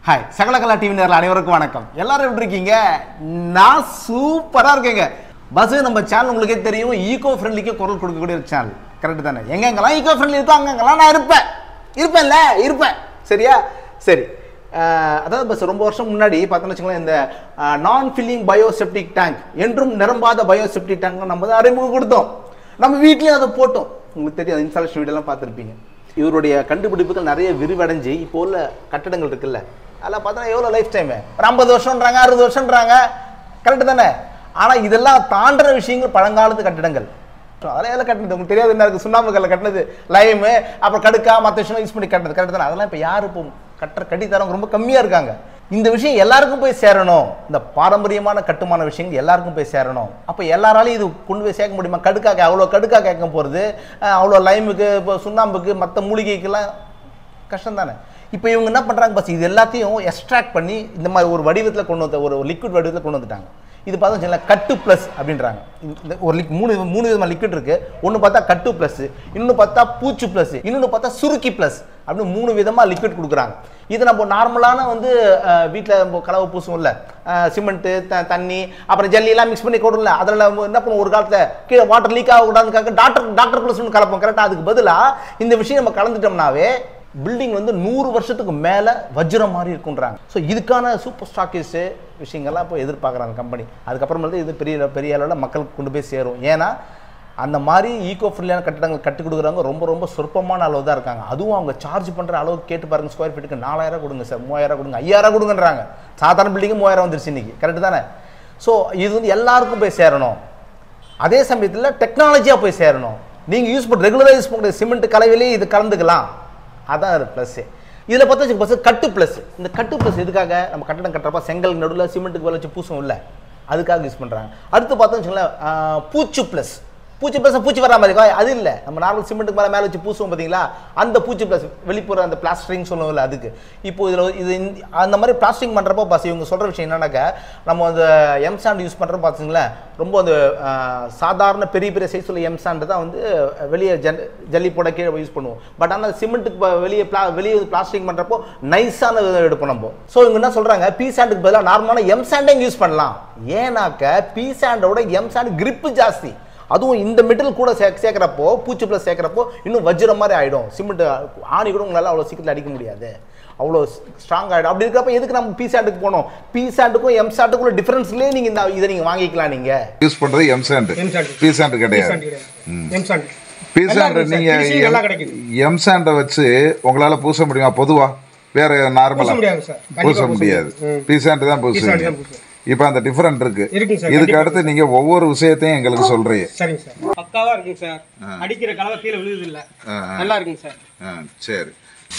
Hi சகலகலா TV நேரில் அனைவருக்கும் வணக்கம் எல்லாரும் எப்படி இருக்கீங்க நான் சூப்பராக இருக்கேங்க பஸ் நம்ம சேனல் உங்களுக்கே தெரியும் ஈகோ ஃப்ரெண்ட்லிக்கு குரல் கொடுக்கக்கூடிய ஒரு சேனல் கரெக்ட் தானே எங்கெங்கெல்லாம் ஈகோ ஃப்ரெண்ட்லி இருக்கோ அங்கங்கெல்லாம் நான் இருப்பேன் இருப்பேன்ல இருப்பேன் சரியா சரி அஹ், அதாவது பஸ் ரொம்ப வருஷம் முன்னாடி பார்த்தோன்னு வச்சுக்கோங்களேன் இந்த நான் ஃபில்லிங் பயோசெப்டிக் டேங்க் என்றும் நிரம்பாத பயோசெப்டிக் டேங்க் நம்ம தான் அறிமுகம் கொடுத்தோம் நம்ம வீட்லேயும் அதை போட்டோம் உங்களுக்கு தெரியும் இன்ஸ்டாலேஷன் வீடியோலாம் பார்த்துருப்பீங்க இவருடைய கண்டுபிடிப்புகள் நிறைய விரிவடைஞ்சு இப்போ உள்ள கட்டடங்கள் இருக்குல்ல அதெல்லாம் பார்த்தா எவ்வளோ லைஃப் டைமு ஒரு ஐம்பது வருஷம்ன்றாங்க அறுபது வருஷம்ன்றாங்க கரெக்டு தானே ஆனால் இதெல்லாம் தாண்டுற விஷயங்கள் பழங்காலத்து கட்டிடங்கள் அதெல்லாம் எல்லாம் கட்டினது உங்களுக்கு தெரியாது என்ன இருக்குது சுண்ணாம்பு கல்ல கட்டினது லைமு அப்புறம் கடுக்கா மற்ற விஷயம் யூஸ் பண்ணி கட்டினது கரெக்டு தானே அதெல்லாம் இப்போ யார் இப்போ கட்டுற கட்டித்தரவங்க ரொம்ப கம்மியாக இருக்காங்க இந்த விஷயம் எல்லாருக்கும் போய் சேரணும் இந்த பாரம்பரியமான கட்டுமான விஷயங்கள் எல்லாருக்கும் போய் சேரணும் அப்போ எல்லாராலையும் இது கொண்டு போய் சேர்க்க முடியுமா கடுக்காக்க அவ்வளோ கடுக்கா கேட்க போகிறது அவ்வளோ லைமுக்கு இப்போ சுண்ணாம்புக்கு மற்ற மூலிகைக்கெல்லாம் கஷ்டம் தானே இப்போ இவங்க என்ன பண்ணுறாங்க பஸ் இது எல்லாத்தையும் எக்ஸ்ட்ராக்ட் பண்ணி இந்த மாதிரி ஒரு வடிவத்தில் கொண்டு வந்து ஒரு லிக்விட் வடிவத்தில் கொண்டு வந்துட்டாங்க இது பார்த்தா வச்சுக்கோங்களேன் கட்டு ப்ளஸ் அப்படின்றாங்க இந்த ஒரு லிக் மூணு மூணு விதமான லிக்விட் இருக்கு ஒன்று பார்த்தா கட்டு ப்ளஸ் இன்னொன்று பார்த்தா பூச்சு ப்ளஸ் இன்னொன்று பார்த்தா சுருக்கி ப்ளஸ் அப்படின்னு மூணு விதமாக லிக்விட் கொடுக்குறாங்க இது நம்ம நார்மலான வந்து வீட்டில் நம்ம கலவை பூசுவோம்ல சிமெண்ட்டு த தண்ணி அப்புறம் ஜல்லி எல்லாம் மிக்ஸ் பண்ணி கொடுல அதில் நம்ம என்ன பண்ணுவோம் ஒரு காலத்தில் கீழே வாட்டர் லீக் ஆகக்கூடாதுக்காக டாக்டர் டாக்டர் ப்ளஸ்னு கலப்போம் கரெக்டாக அதுக்கு பதிலாக இந்த விஷயம் நம்ம கலந்துட்டோம்னாவே பில்டிங் வந்து நூறு வருஷத்துக்கு மேலே வஜ்ரம் மாதிரி இருக்குன்றாங்க ஸோ இதுக்கான சூப்பர் ஸ்டாக்கிஸ்ட்டு விஷயங்கள்லாம் இப்போ எதிர்பார்க்குறாங்க கம்பெனி அதுக்கப்புறம் வந்து இது பெரிய பெரிய அளவில் மக்களுக்கு கொண்டு போய் சேரும் ஏன்னா அந்த மாதிரி ஈகோ ஃப்ரெண்ட்லியான கட்டடங்கள் கட்டி கொடுக்குறவங்க ரொம்ப ரொம்ப சொற்பமான அளவு தான் இருக்காங்க அதுவும் அவங்க சார்ஜ் பண்ணுற அளவுக்கு கேட்டு பாருங்க ஸ்கொயர் ஃபீட்டுக்கு நாலாயிரம் கொடுங்க சார் மூவாயிரம் கொடுங்க ஐயாயிரம் கொடுங்கன்றாங்க சாதாரண பில்டிங்கு மூவாயிரம் வந்துருச்சு இன்னைக்கு கரெக்டு தானே ஸோ இது வந்து எல்லாருக்கும் போய் சேரணும் அதே சமயத்தில் டெக்னாலஜியாக போய் சேரணும் நீங்கள் யூஸ் பண்ண ரெகுலராக யூஸ் பண்ணுற சிமெண்ட் கலவையிலேயே இது கலந்துக்கலாம் அதான் ப்ளஸ்ஸு இதில் பார்த்தா வச்சுக்க பஸ் கட்டு ப்ளஸ் இந்த கட்டு ப்ளஸ் எதுக்காக நம்ம கட்டடம் கட்டுறப்ப செங்கல் நடுவில் சிமெண்ட்டுக்கு வேலை வச்சு பூசும் இல்லை அதுக்காக யூஸ் பண்ணுறாங்க அடுத்து பார்த்தா வச்சுங்களேன் ஆஹ், பூச்சு ப்ளஸ் பூச்சி ப்ளஸ் பூச்சி வர மாதிரி இருக்கா? அது இல்லை நம்ம நார்மல் சிமெண்ட்டுக்கு மேலே மேலே வச்சு பூசுவோம் பார்த்தீங்களா அந்த பூச்சி ப்ளஸ் வெளிப்புற அந்த பிளாஸ்டரிங் சொல்லுவோம்ல அதுக்கு இப்போ இதில் இது இந்த- அந்த மாதிரி பிளாஸ்டரிங் பண்ணுறப்போ பஸ் இவங்க சொல்கிற விஷயம் என்னன்னாக்கா நம்ம அந்த எம் சாண்ட் யூஸ் பண்ணுறப்ப பார்த்தீங்களேன் ரொம்ப அந்த ஆஹ், சாதாரண பெரிய பெரிய சைஸ் உள்ள எம் சாண்டு தான் வந்து வெளியே ஜன் ஜல்லி போட கீழே யூஸ் பண்ணுவோம் பட் ஆனால் சிமெண்ட்டுக்கு வெளியே பிளா வெளியே பிளாஸ்டிக் பண்ணுறப்போ நைஸான எடுப்போம் நம்ம ஸோ இவங்க என்ன சொல்கிறாங்க பி சாண்டுக்கு பதிலாக நார்மலான எம் சாண்டே யூஸ் பண்ணலாம் ஏன்னாக்க பி சாண்டோட எம் சாண்ட் grip ஜாஸ்தி அதுவும் இந்த மெட்டல் கூட சே சேர்க்குறப்போ பூச்சி ப்ளஸ் சேர்க்குறப்போ இன்னும் வஜ்ரம் மாதிரி ஆகிடும் சிமெண்ட் ஆணி கூட உங்களால் அவ்வளோ சீக்கிரத்தில் அடிக்க முடியாது அவ்வளோ ஸ்ட்ராங் ஆகிடும் அப்படி இருக்கிறப்ப எதுக்கு நம்ம பி சாண்டுக்கு போனோம் பி சாண்டுக்கும் எம் சாண்டுக்கும் டிஃப்ரென்ஸ்லேயே நீங்கள் இந்த இதை நீங்கள் வாங்கிக்கலாம் நீங்கள் யூஸ் பண்றது M sand M sand. P sand கிடையாது சாண்ட் கிடையாது. M sand. பி நல்லா சாண்ட் இருக்கு சார். நீங்க finishing நல்லா கிடைக்குது. எம் சாண்டை வச்சு உங்களால பூச முடியுமா பொதுவா வேற நார்மலா பூச முடியாது சார். கண்டிப்பா பூச பூச முடியாது முடியாது. ம். பி சாண்ட் தான் சாண்ட் பூசுவீங்க தான் பூசுவேன். இப்போ அந்த டிஃபரெண்ட் இருக்கு இருக்குங்க சார், இதுக்கு கண்டிப்பா அடுத்து நீங்க ஒவ்வொரு விஷயத்தையும் எங்களுக்கு சொல்றீங்க சரிங்க சார் பக்காவா இருக்குங்க சார் அடிக்கிற கலவை கீழே விழுது இல்ல ஆ, ஆ. நல்லா இருக்குங்க சார் ஆ, சரி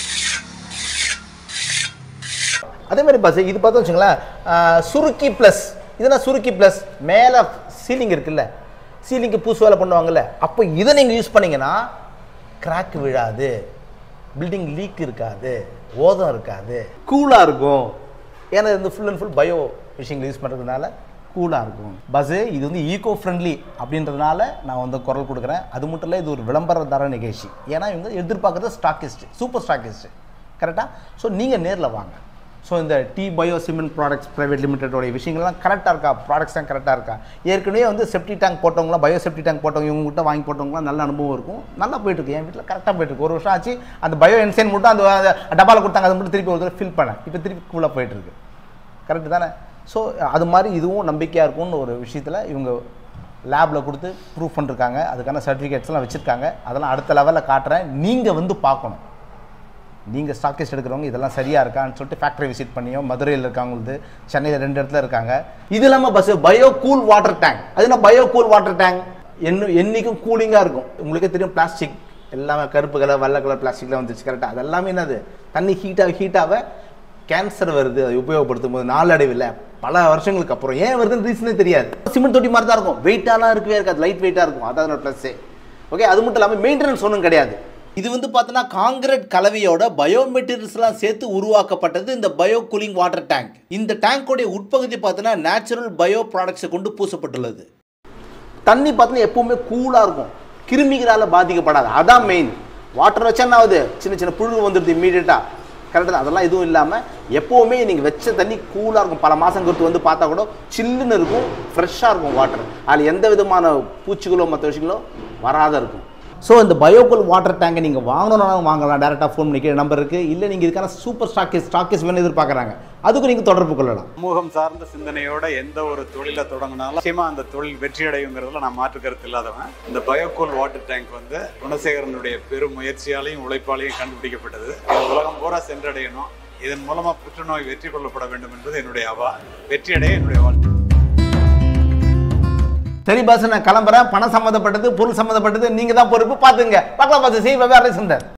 அதே மாதிரி பஸ் இது பார்த்தா வச்சுங்களேன் ஆஹ், சுருக்கி ப்ளஸ் இதுனா சுருக்கி ப்ளஸ் மேலே சீலிங் இருக்குல்ல சீலிங்க்கு பூசு வேலை பண்ணுவாங்கல்ல அப்போ இதை நீங்கள் யூஸ் பண்ணீங்கன்னா கிராக் விழாது பில்டிங் லீக் இருக்காது ஓதம் இருக்காது கூலாக இருக்கும் ஏன்னா இது ஃபுல் அண்ட் ஃபுல் பயோ விஷயங்கள் யூஸ் பண்ணுறதுனால கூலாக இருக்கும் பஸ்ஸு இது வந்து ஈகோ ஃப்ரெண்ட்லி அப்படின்றதுனால நான் வந்து குரல் கொடுக்குறேன் அது மட்டும் இல்லை இது ஒரு விளம்பர தர நிகழ்ச்சி ஏன்னா இவங்க எதிர்பார்க்குறது ஸ்டாக்கிஸ்ட் சூப்பர் ஸ்டாக்கிஸ்ட் கரெக்டாக ஸோ நீங்கள் நேரில் வாங்க ஸோ இந்த D bio cement products private லிமிடெடோடைய விஷயங்கள்லாம் கரெக்டாக இருக்கா ப்ராடக்ட்ஸ் தான் கரெக்டாக இருக்கா ஏற்கனவே வந்து செப்டி டேங்க் போட்டவங்களாம் பயோ செப்டி டேங்க் போட்டவங்க இவங்ககிட்ட வாங்கி போட்டவங்களாம் நல்ல அனுபவம் இருக்கும் நல்லா போயிட்டுருக்கு என் வீட்டில் கரெக்டாக போயிட்டுருக்கு ஒரு வருஷம் ஆச்சு அந்த பயோ என்சைன் மட்டும் அந்த அந்த டப்பாவில் கொடுத்தாங்க அது மட்டும் திருப்பி ஒரு தடவை ஃபில் பண்ணேன் இப்போ திருப்பி கூலாக போயிட்டுருக்கு கரெக்டு தானே ஸோ அது மாதிரி இதுவும் நம்பிக்கையாக இருக்கும்னு ஒரு விஷயத்தில் இவங்க லேபில் கொடுத்து ப்ரூஃப் பண்ணிருக்காங்க அதுக்கான சர்டிஃபிகேட்ஸ்லாம் வச்சுருக்காங்க அதெல்லாம் அடுத்த லெவலில் காட்டுறேன் நீங்கள் வந்து பார்க்கணும் நீங்கள் ஸ்டாக்கிஸ்ட் எடுக்கிறவங்க இதெல்லாம் சரியாக இருக்கான்னு சொல்லிட்டு ஃபேக்ட்ரி விசிட் பண்ணியோ மதுரையில் இருக்காங்களுக்கு சென்னையில் ரெண்டு இடத்துல இருக்காங்க இது இல்லாமல் பஸ் பயோ கூல் வாட்டர் டேங்க் அது என்ன பயோ கூல் வாட்டர் டேங்க் என்ன என்றைக்கும் கூலிங்காக இருக்கும் உங்களுக்கே தெரியும் பிளாஸ்டிக் எல்லாமே கருப்பு கலர் வெள்ளை கலர் பிளாஸ்டிக்லாம் வந்துச்சு கரெக்டாக அது எல்லாமே என்னது தண்ணி ஹீட்டாக ஹீட்டாக கேன்சர் வருது அதை உபயோகப்படுத்தும் போது நாளடைவில் பல வருஷங்களுக்கு அப்புறம் ஏன் வருதுன்னு ரீசனே தெரியாது சிமெண்ட் தொட்டி மாதிரி தான் இருக்கும் வெயிட்டாலாம் இருக்கவே இருக்காது லைட் வெயிட்டாக இருக்கும் அதான் அதோட ப்ளஸ்ஸே ஓகே அது மட்டும் இல்லாமல் மெயின்டெனன்ஸ் ஒன்றும் கிடையாது இது வந்து பார்த்தோன்னா காங்கிரீட் கலவையோட பயோ மெட்டீரியல்ஸ்லாம் சேர்த்து உருவாக்கப்பட்டது இந்த பயோ கூலிங் வாட்டர் டேங்க் இந்த டேங்கோடைய உட்பகுதி பார்த்தோன்னா நேச்சுரல் பயோ ப்ராடக்ட்ஸை கொண்டு பூசப்பட்டுள்ளது தண்ணி பார்த்தீங்கன்னா எப்பவுமே கூலாக இருக்கும் கிருமிகளால் பாதிக்கப்படாது அதான் மெயின் வாட்டர் வச்சா என்ன ஆகுது சின்ன சின்ன புழு வந்துடுது இம்மீடியட்டாக கரெக்டாக அதெல்லாம் எதுவும் இல்லாமல் எப்போவுமே நீங்கள் வச்ச தண்ணி கூலாக இருக்கும் பல மாதம் கருத்து வந்து பார்த்தா கூட சில்லுன்னு இருக்கும் ஃப்ரெஷ்ஷாக இருக்கும் வாட்டர் அதில் எந்த விதமான பூச்சிகளோ மற்ற விஷயங்களோ வராத இருக்கும் ஸோ இந்த பயோகோல் வாட்டர் டேங்கை நீங்கள் வாங்கணும்னாலும் வாங்கலாம் டேரெக்டாக ஃபோன் பண்ணிக்கிற நம்பர் இருக்குது இல்லை நீங்கள் இதுக்கான சூப்பர் ஸ்டாக்கேஸ் ஸ்டாக்கேஸ் வேணும் எதிர்பார்க்குறாங்க அதுக்கும் நீங்கள் தொடர்பு கொள்ளலாம் சமூகம் சார்ந்த சிந்தனையோட எந்த ஒரு தொழிலை தொடங்கினாலும் நிச்சயமா அந்த தொழில் வெற்றி அடையுங்கிறதுல நான் மாற்று கருத்து இல்லாதவன் இந்த பயோகோல் வாட்டர் டேங்க் வந்து குணசேகரனுடைய பெரும் முயற்சியாலையும் உழைப்பாலையும் கண்டுபிடிக்கப்பட்டது இது உலகம் பூரா சென்றடையணும் இதன் மூலமா புற்றுநோய் வெற்றி கொள்ளப்பட வேண்டும் என்பது என்னுடைய அவா வெற்றி அடைய என்னுடைய வாழ்க்கை சரி பாஸ் நான் கிளம்புறேன் பணம் சம்மந்தப்பட்டது பொருள் சம்மந்தப்பட்டது நீங்கள் தான் பொறுப்பு பார்த்துங்க பார்க்கலாம் பாஸ் செய்ய வேறு சிந்தர்